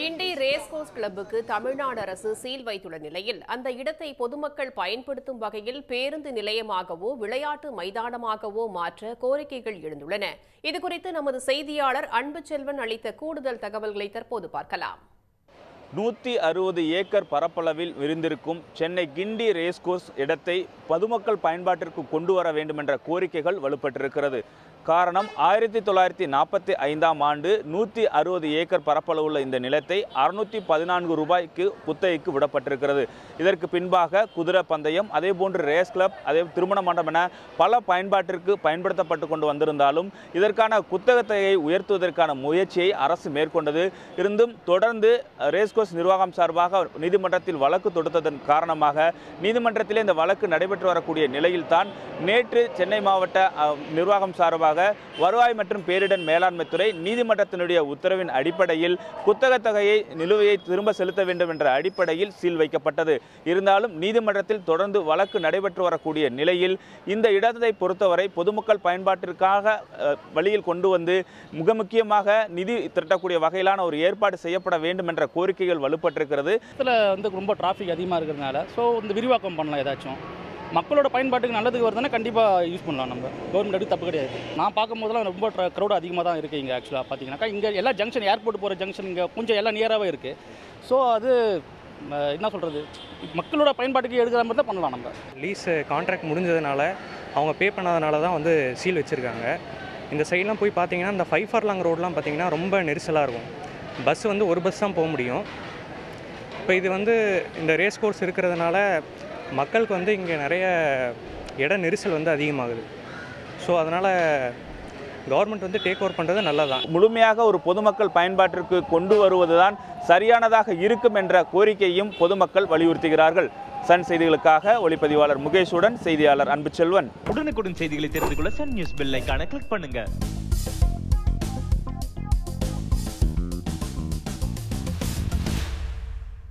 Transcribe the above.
கிண்டி racecourse கிளப்புக்கு Tamil Nadu அரசு seal வைத்துள்ள நிலையில் அந்த இடத்தை பொதுமக்கள் பயன்படுத்தும் வகையில் பேருந்து நிலையமாகவோ விளையாட்டு மைதானமாகவோ மாற்ற கோரிக்கைகள் எழுந்துள்ளன இதுகுறித்து நமது செய்தியாளர் அன்புச்செல்வன் அளித்த கூடுதல் தகவல்களை தற்போது பார்க்கலாம் நூற்றி அறுபது ஏக்கர் பரப்பளவில் விரிந்திருக்கும் சென்னை கிண்டி ரேஸ்கோர்ஸ் இடத்தை பொதுமக்கள் பயன்பாட்டிற்கு கொண்டு வர வேண்டும் என்ற கோரிக்கைகள் வலுப்பட்டிருக்கிறது காரணம் ஆயிரத்தி தொள்ளாயிரத்தி நாற்பத்தி ஐந்தாம் ஆண்டு நூற்றி அறுபது ஏக்கர் பரப்பளவுள்ள இந்த நிலத்தை அறுநூற்றி பதினான்கு ரூபாய்க்கு குத்தகைக்கு விடப்பட்டிருக்கிறது இதற்கு பின்பாக குதிரை பந்தயம் அதே போன்று ரேஸ் கிளப் அதே திருமண மண்டபம் என பல பயன்பாட்டிற்கு பயன்படுத்தப்பட்டு கொண்டு வந்திருந்தாலும் இதற்கான குத்தகத்தையை உயர்த்துவதற்கான முயற்சியை அரசு மேற்கொண்டது இருந்தும் தொடர்ந்து ரேஸ்கோர்ஸ் நிர்வாகம் சார்பாக நீதிமன்றத்தில் வழக்கு தொடுத்ததன் காரணமாக நீதிமன்றத்திலே இந்த வழக்கு நடைபெற்று வரக்கூடிய நிலையில்தான் நேற்று சென்னை மாவட்ட அஹ், நிர்வாகம் சார்பாக வருவாய் மற்றும் பேரிடர் மேலாண்மை துறை நீதிமன்றத்தினுடைய உத்தரவின் அடிப்படையில் குத்தகத் தொகையை நிலுவையை திரும்ப செலுத்த வேண்டும் என்ற அடிப்படையில் சீல் வைக்கப்பட்டது இருந்தாலும் நீதிமன்றத்தில் தொடர்ந்து வழக்கு நடைபெற்று வரக்கூடிய நிலையில் இந்த இடத்தை பொறுத்தவரை பொதுமக்கள் பயன்பாட்டிற்காக அஹ், வழியில் கொண்டு வந்து மிக முக்கியமாக நிதி திரட்டக்கூடிய வகையிலான ஒரு ஏற்பாடு செய்யப்பட வேண்டும் என்ற கோரிக்கைகள் வலுப்பட்டிருக்கிறது இடத்துல வந்து ரொம்ப டிராஃபிக் அதிகமாக இருக்கிறதுனால ஸோ இந்த விரிவாக்கம் பண்ணலாம் ஏதாச்சும் மக்களோட பயன்பாட்டுக்கு நல்லதுக்கு வருதுன்னா கண்டிப்பாக யூஸ் பண்ணலாம் நம்ம கவர்மெண்ட் எடுத்து தப்பு கிடையாது நான் பார்க்கும்போதெல்லாம் ரொம்ப க்ரௌட் அதிகமாக தான் இருக்குது இங்கே ஆக்சுவலாக பார்த்தீங்கன்னாக்கா இங்கே எல்லா ஜங்ஷன் ஏர்போர்ட் போகிற ஜங்ஷன் இங்கே கொஞ்சம் எல்லாம் நியராகவே இருக்குது ஸோ அது ம, என்ன சொல்கிறது மக்களோட பயன்பாட்டுக்கு எடுக்கிற மாதிரி தான் பண்ணலாம் நம்ம லீஸ் கான்ட்ராக்ட் முடிஞ்சதுனால அவங்க பே பண்ணாதனால தான் வந்து சீல் வச்சுருக்காங்க இந்த சைட்லாம் போய் பார்த்தீங்கன்னா இந்த ஃபைவ் ஃபர்லாங் ரோட்லாம் பார்த்தீங்கன்னா ரொம்ப நெரிசலாக இருக்கும் பஸ் வந்து ஒரு பஸ் தான் போக முடியும் இப்போ இது வந்து இந்த ரேஸ் கோர்ஸ் இருக்கிறதுனால மக்களுக்கு வந்து இங்கே நிறைய இட நெரிசல் வந்து அதிகமாகுது ஸோ அதனால் கவர்மெண்ட் வந்து டேக் ஓவர் பண்ணுறது நல்லதான் முழுமையாக ஒரு பொதுமக்கள் பயன்பாட்டிற்கு கொண்டு வருவதுதான் சரியானதாக இருக்கும் என்ற கோரிக்கையும் பொதுமக்கள் வலியுறுத்துகிறார்கள் சன் செய்திகளுக்காக ஒளிப்பதிவாளர் முகேஷுடன் செய்தியாளர் அன்புச்செல்வன் உடனுக்குடன் செய்திகளை தெரிந்து கொள்ள சன் நியூஸ் பெல் ஐகானை கிளிக் பண்ணுங்க